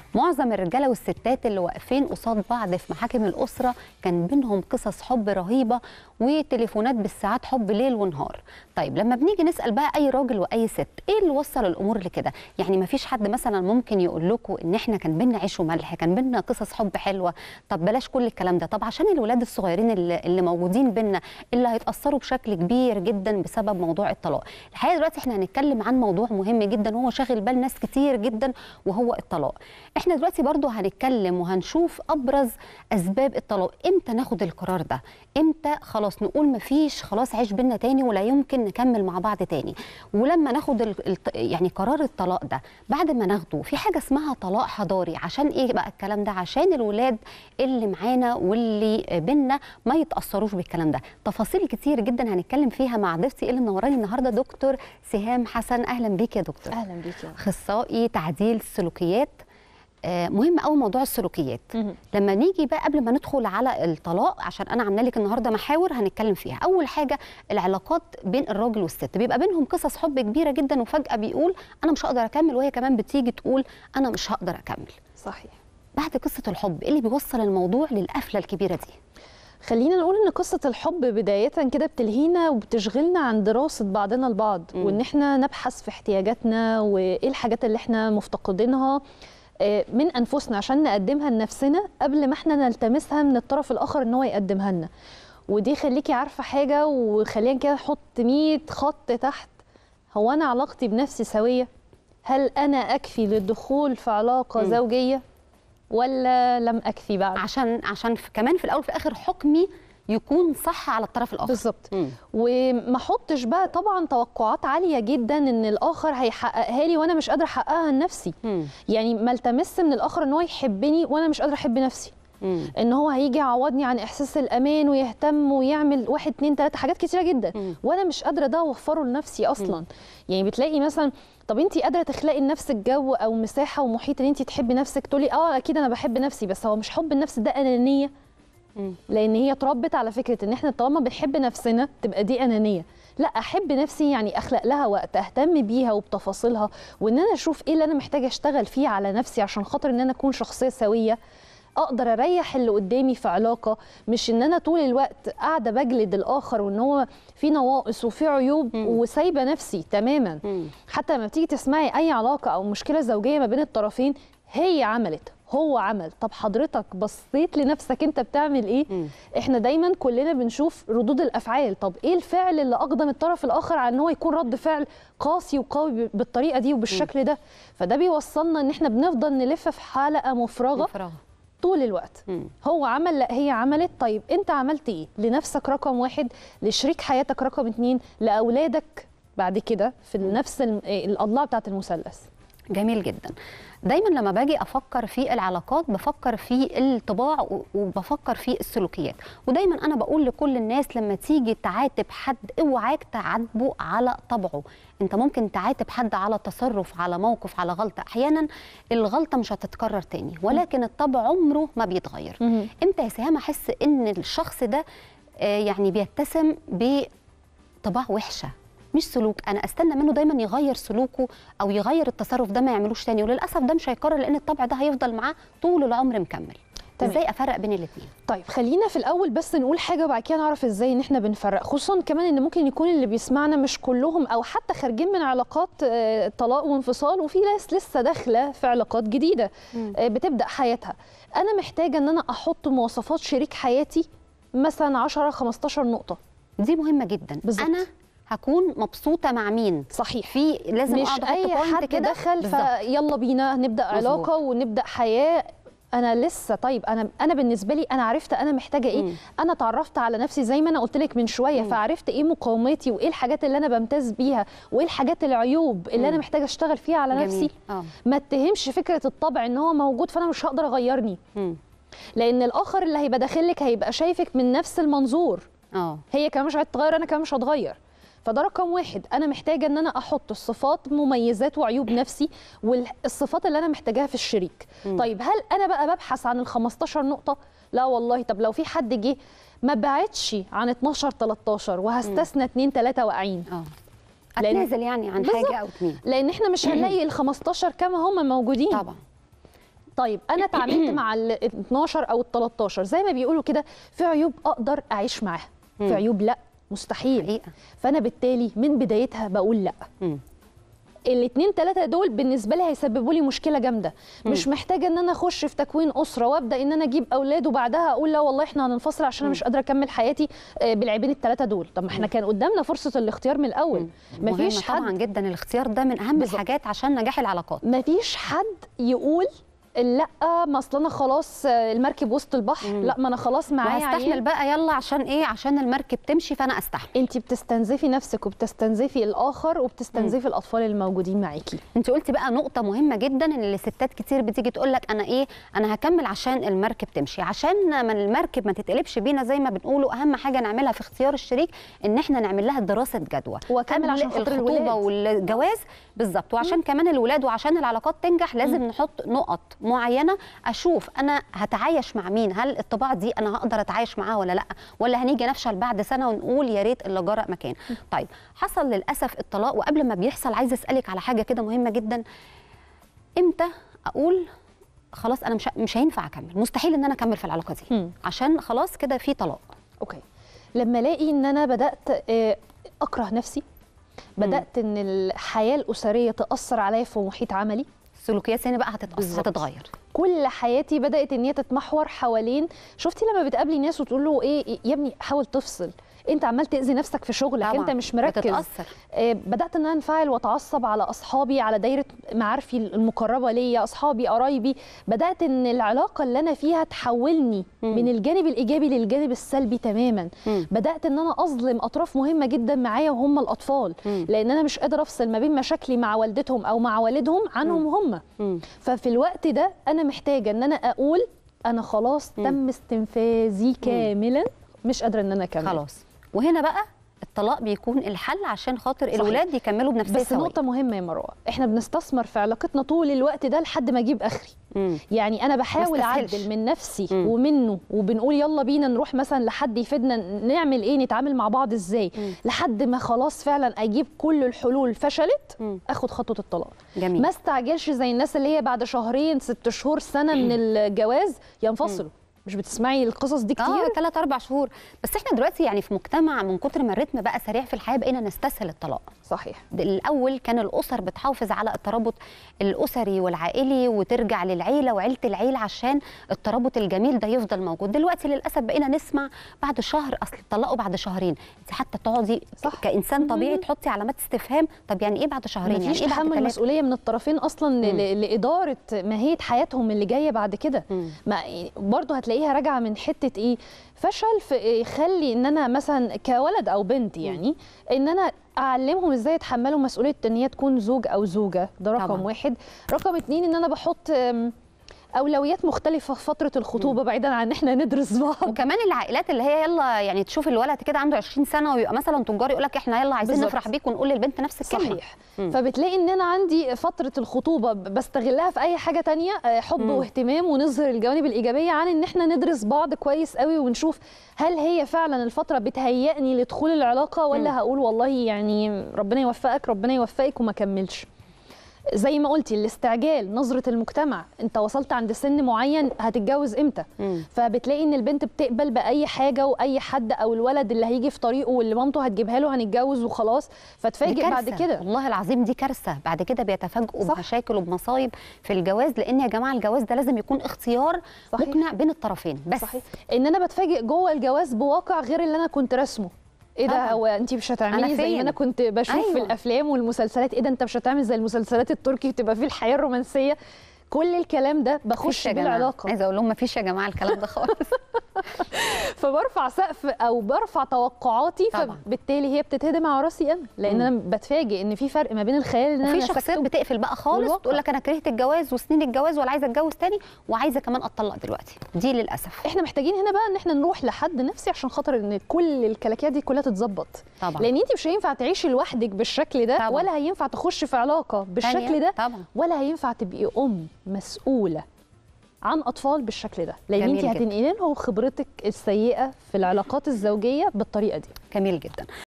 معظم الرجاله والستات اللي واقفين قصاد بعض في محاكم الاسره كان بينهم قصص حب رهيبه وتليفونات بالساعات حب ليل ونهار طيب لما بنيجي نسال بقى اي راجل واي ست ايه اللي وصل الامور لكده يعني ما فيش حد مثلا ممكن يقول لكم ان احنا كان بينا عيش وملح كان بينا قصص حب حلوه طب بلاش كل الكلام ده طب عشان الولاد الصغيرين اللي, اللي موجودين بينا اللي هيتاثروا بشكل كبير جدا بسبب موضوع الطلاق الحقيقه دلوقتي احنا هنتكلم عن موضوع مهم جدا وهو شاغل بال ناس كتير جدا وهو الطلاق احنا دلوقتي برضو هنتكلم وهنشوف ابرز اسباب الطلاق امتى ناخد القرار ده امتى خلاص نقول مفيش خلاص عيش بينا تاني ولا يمكن نكمل مع بعض تاني ولما ناخد ال... ال... يعني قرار الطلاق ده بعد ما ناخده في حاجه اسمها طلاق حضاري عشان ايه بقى الكلام ده عشان الولاد اللي معانا واللي بينا ما يتاثروش بالكلام ده تفاصيل كتير جدا هنتكلم فيها مع ضيفتي اللي منوراني النهارده دكتور سهام حسن اهلا بيك يا دكتور اهلا بيك يا اخصائي تعديل السلوكيات آه، مهم قوي موضوع السلوكيات مهم. لما نيجي بقى قبل ما ندخل على الطلاق عشان انا عامله لك النهارده محاور هنتكلم فيها اول حاجه العلاقات بين الراجل والست بيبقى بينهم قصص حب كبيره جدا وفجاه بيقول انا مش هقدر اكمل وهي كمان بتيجي تقول انا مش هقدر اكمل صحيح بعد قصه الحب ايه اللي بيوصل الموضوع للقفله الكبيره دي خلينا نقول ان قصه الحب بدايه كده بتلهينا وبتشغلنا عن دراسه بعضنا البعض مم. وان احنا نبحث في احتياجاتنا وايه الحاجات اللي احنا مفتقدينها آه، من انفسنا عشان نقدمها لنفسنا قبل ما احنا نلتمسها من الطرف الاخر ان هو يقدمها لنا ودي خليكي عارفه حاجه وخلينا كده نحط 100 خط تحت هو انا علاقتي بنفسي سويه هل انا اكفي للدخول في علاقه مم. زوجيه ولا لم اكفي بعد عشان عشان في كمان في الاول وفي الاخر حكمي يكون صح على الطرف الاخر بالظبط مم. وما احطش بقى طبعا توقعات عاليه جدا ان الاخر هيحققها لي وانا مش قادره احققها لنفسي مم. يعني ما التمس من الاخر ان هو يحبني وانا مش قادره احب نفسي مم. ان هو هيجي يعوضني عن احساس الامان ويهتم ويعمل واحد اتنين تلاته حاجات كتيره جدا مم. وانا مش قادره ده اوفره لنفسي اصلا يعني بتلاقي مثلا طب انت قادره تخلقي لنفسك جو او مساحه ومحيط ان انت تحبي نفسك تقولي اه اكيد انا بحب نفسي بس هو مش حب النفس ده انانيه مم. لان هي اتربت على فكره ان احنا طالما بنحب نفسنا تبقى دي انانيه لا احب نفسي يعني اخلق لها وقت اهتم بيها وبتفاصيلها وان انا اشوف ايه اللي انا محتاجه اشتغل فيه على نفسي عشان خاطر ان انا اكون شخصيه سويه اقدر اريح اللي قدامي في علاقه مش ان انا طول الوقت قاعده بجلد الاخر وان هو في نواقص وفي عيوب مم. وسايبه نفسي تماما مم. حتى لما تيجي تسمعي اي علاقه او مشكله زوجيه ما بين الطرفين هي عملت هو عمل طب حضرتك بصيت لنفسك انت بتعمل ايه مم. احنا دايما كلنا بنشوف ردود الافعال طب ايه الفعل اللي اقدم الطرف الاخر على ان هو يكون رد فعل قاسي وقوي بالطريقه دي وبالشكل ده فده بيوصلنا ان احنا بنفضل نلف في حلقه مفرغه فراغ طول الوقت مم. هو عمل لا هي عملت طيب انت عملت ايه لنفسك رقم واحد لشريك حياتك رقم اتنين لاولادك بعد كده في نفس الم- إيه، الاضلاع بتاعت المثلث جميل جدا دايما لما باجي افكر في العلاقات بفكر في الطباع و- وبفكر في السلوكيات ودايما انا بقول لكل الناس لما تيجي تعاتب حد اوعاك تعاتبه على طبعه انت ممكن تعاتب حد على تصرف على موقف على غلطه احيانا الغلطه مش هتتكرر تاني ولكن الطبع عمره ما بيتغير مهم. امتى يا سهام احس ان الشخص ده آه، يعني بيتسم بطباع وحشه مش سلوك انا استنى منه دايما يغير سلوكه او يغير التصرف ده ما يعملوش تاني وللاسف ده مش هيكرر لان الطبع ده هيفضل معاه طول العمر مكمل تمام. ازاي افرق بين الاثنين طيب خلينا في الاول بس نقول حاجه وبعد كده نعرف ازاي ان احنا بنفرق خصوصا كمان ان ممكن يكون اللي بيسمعنا مش كلهم او حتى خارجين من علاقات آه، طلاق وانفصال وفي ناس لسه داخله في علاقات جديده مم. آه، بتبدا حياتها انا محتاجه ان انا احط مواصفات شريك حياتي مثلا 10 15 نقطه دي مهمه جدا بالظبط. انا هكون مبسوطه مع مين صحيح في لازم مش اقعد احط اي point حد كده دخل بالظبط. فيلا بينا نبدا مظبوط. علاقه ونبدا حياه انا لسه طيب انا انا بالنسبه لي انا عرفت انا محتاجه ايه مم. انا اتعرفت على نفسي زي ما انا قلت لك من شويه مم. فعرفت ايه مقاوماتي وايه الحاجات اللي انا بمتاز بيها وايه الحاجات العيوب اللي انا مم. محتاجه اشتغل فيها على جميل. نفسي اه ما اتهمش فكره الطبع ان هو موجود فانا مش هقدر اغيرني مم. لان الاخر اللي هيبقى داخلك هيبقى شايفك من نفس المنظور اه هي كمان مش هتتغير انا كمان مش هتغير فده رقم واحد انا محتاجه ان انا احط الصفات مميزات وعيوب نفسي والصفات اللي انا محتاجاها في الشريك مم. طيب هل انا بقى ببحث عن ال 15 نقطه لا والله طب لو في حد جه ما بعدش عن 12 13 وهستثنى اتنين تلاته واقعين اه لأن- اتنازل يعني عن بالظبط. حاجه او اتنين لان احنا مش هنلاقي ال 15 كما هم موجودين طبعا طيب انا اتعاملت مع ال 12 او ال 13 زي ما بيقولوا كده في عيوب اقدر اعيش معاها مم. في عيوب لا مستحيل حقيقه فانا بالتالي من بدايتها بقول لا مم. الاثنين ثلاثه دول بالنسبه لي هيسببوا لي مشكله جامده مش محتاجه ان انا اخش في تكوين اسره وابدا ان انا اجيب اولاد وبعدها اقول لا والله احنا هننفصل عشان انا مش قادره اكمل حياتي آه، بالعيبين الثلاثه دول طب ما احنا كان قدامنا فرصه الاختيار من الاول مفيش مفيش طبعا حد جدا الاختيار ده من اهم بالظبط. الحاجات عشان نجاح العلاقات مفيش حد يقول لا ما اصل انا خلاص آه، المركب وسط البحر لا ما انا خلاص معايا وهستحمل عيال بقى يلا عشان ايه عشان المركب تمشي فانا استحمل انت بتستنزفي نفسك وبتستنزفي الاخر وبتستنزفي الاطفال الموجودين معاكي انت قلتي بقى نقطة مهمة جدا ان الستات كتير بتيجي تقول لك انا ايه انا هكمل عشان المركب تمشي عشان ما المركب ما تتقلبش بينا زي ما بنقوله اهم حاجة نعملها في اختيار الشريك ان احنا نعمل لها دراسة جدوى وأكمل قبل عشان خاطر الخطوبة الولاد. والجواز بالظبط وعشان كمان الولاد وعشان العلاقات تنجح لازم نحط نقط معينة اشوف انا هتعايش مع مين هل الطباع دي انا هقدر اتعايش معاها ولا لا ولا هنيجي نفشل بعد سنة ونقول يا ريت اللي جرى مكان طيب حصل للاسف الطلاق وقبل ما بيحصل عايزه اسالك على حاجه كده مهمه جدا امتى اقول خلاص انا مش مش هينفع اكمل مستحيل ان انا اكمل في العلاقه دي مم. عشان خلاص كده في طلاق اوكي لما الاقي ان انا بدات آه، اكره نفسي بدات ان الحياه الاسريه تاثر عليا في محيط عملي السلوكيات هنا بقى هتتأثر بالظبط. هتتغير كل حياتي بدات ان هي تتمحور حوالين شفتي لما بتقابلي ناس وتقول له ايه يا ابني حاول تفصل انت عمال تاذي نفسك في شغلك طبعاً، انت مش مركز بتتأثر. آه، بدات ان انا انفعل واتعصب على اصحابي على دايره معارفي المقربه ليا اصحابي قرايبي بدات ان العلاقه اللي انا فيها تحولني مم. من الجانب الايجابي للجانب السلبي تماما مم. بدات ان انا اظلم اطراف مهمه جدا معايا وهم الاطفال مم. لان انا مش قادره افصل ما بين مشاكلي مع والدتهم او مع والدهم عنهم هم مم. ففي الوقت ده انا محتاجه ان انا اقول انا خلاص مم. تم استنفاذي كاملا مش قادره ان انا اكمل خلاص وهنا بقى الطلاق بيكون الحل عشان خاطر صحيح. الولاد يكملوا بنفسيه بس سويه نقطه مهمه يا مروه احنا بنستثمر في علاقتنا طول الوقت ده لحد ما اجيب اخري مم. يعني انا بحاول مستسهلش. اعدل من نفسي مم. ومنه وبنقول يلا بينا نروح مثلا لحد يفيدنا نعمل ايه نتعامل مع بعض ازاي مم. لحد ما خلاص فعلا اجيب كل الحلول فشلت مم. اخد خطوه الطلاق جميل ما استعجلش زي الناس اللي هي بعد شهرين ست شهور سنه من الجواز ينفصلوا مش بتسمعي القصص دي كتير اه ثلاث اربع شهور بس احنا دلوقتي يعني في مجتمع من كتر ما الريتم بقى سريع في الحياه بقينا نستسهل الطلاق صحيح الاول كان الاسر بتحافظ على الترابط الاسري والعائلي وترجع للعيله وعيله العيله عشان الترابط الجميل ده يفضل موجود دلوقتي للاسف بقينا نسمع بعد شهر اصل اتطلقوا بعد شهرين انت حتى تقعدي صح. كانسان طبيعي تحطي علامات استفهام طب يعني ايه بعد شهرين يعني مفيش ايه بعد تحمل ثلاثة؟ مسؤوليه من الطرفين اصلا ل- لاداره ماهيه حياتهم اللي جايه بعد كده مم. ما برضه هتلاقيها راجعه من حته ايه فشل في إيه يخلي ان انا مثلا كولد او بنت يعني ان انا اعلمهم ازاي يتحملوا مسؤوليه ان هي تكون زوج او زوجه ده رقم طبعاً. واحد رقم اتنين ان انا بحط أم، اولويات مختلفه في فتره الخطوبه بعيدا عن ان احنا ندرس بعض وكمان العائلات اللي هي يلا يعني تشوف الولد كده عنده 20 سنه ويبقى مثلا تجار يقول لك احنا يلا عايزين بالظبط. نفرح بيك ونقول للبنت نفس الكلمه صحيح مم. فبتلاقي ان انا عندي فتره الخطوبه ب- بستغلها في اي حاجه تانية آه، حب مم. واهتمام ونظهر الجوانب الايجابيه عن ان احنا ندرس بعض كويس قوي ونشوف هل هي فعلا الفتره بتهيئني لدخول العلاقه ولا مم. هقول والله يعني ربنا يوفقك ربنا يوفقك وما كملش زي ما قلتي الاستعجال نظره المجتمع انت وصلت عند سن معين هتتجوز امتى مم. فبتلاقي ان البنت بتقبل باي حاجه واي حد او الولد اللي هيجي في طريقه واللي مامته هتجيبها له هنتجوز وخلاص دي فتفاجئ بعد كارثة. كده والله العظيم دي كارثه بعد كده بيتفاجئوا صح. بمشاكل وبمصايب في الجواز لان يا جماعه الجواز ده لازم يكون اختيار صحيح. مقنع بين الطرفين بس صحيح ان انا بتفاجئ جوه الجواز بواقع غير اللي انا كنت رسمه ايه ده طبعاً. هو انت مش أنا هتعملي زي فين؟ ما انا كنت بشوف أيوة. في الافلام والمسلسلات ايه ده انت مش هتعمل زي المسلسلات التركي بتبقى فيه الحياه الرومانسيه كل الكلام ده بخش مفيش يا بيه جماعة. العلاقه عايزه اقول لهم مفيش يا جماعه الكلام ده خالص فبرفع سقف او برفع توقعاتي طبعاً. فبالتالي هي بتتهدم على راسي انا لان انا بتفاجئ ان في فرق ما بين الخيال اللي وفي انا شخصيات نسجته بتقفل بقى خالص والواقع. تقول لك انا كرهت الجواز وسنين الجواز ولا عايزه اتجوز تاني وعايزه كمان اتطلق دلوقتي دي للاسف احنا محتاجين هنا بقى ان احنا نروح لحد نفسي عشان خاطر ان كل الكلاكيات دي كلها تتظبط طبعا لان انت مش هينفع تعيشي لوحدك بالشكل ده طبعاً. ولا هينفع تخشي في علاقه بالشكل تانية. ده طبعا ولا هينفع تبقي ام مسؤوله عن اطفال بالشكل ده لان جميل انت جداً. هتنقلي لهم خبرتك السيئه في العلاقات الزوجيه بالطريقه دي جميل جدا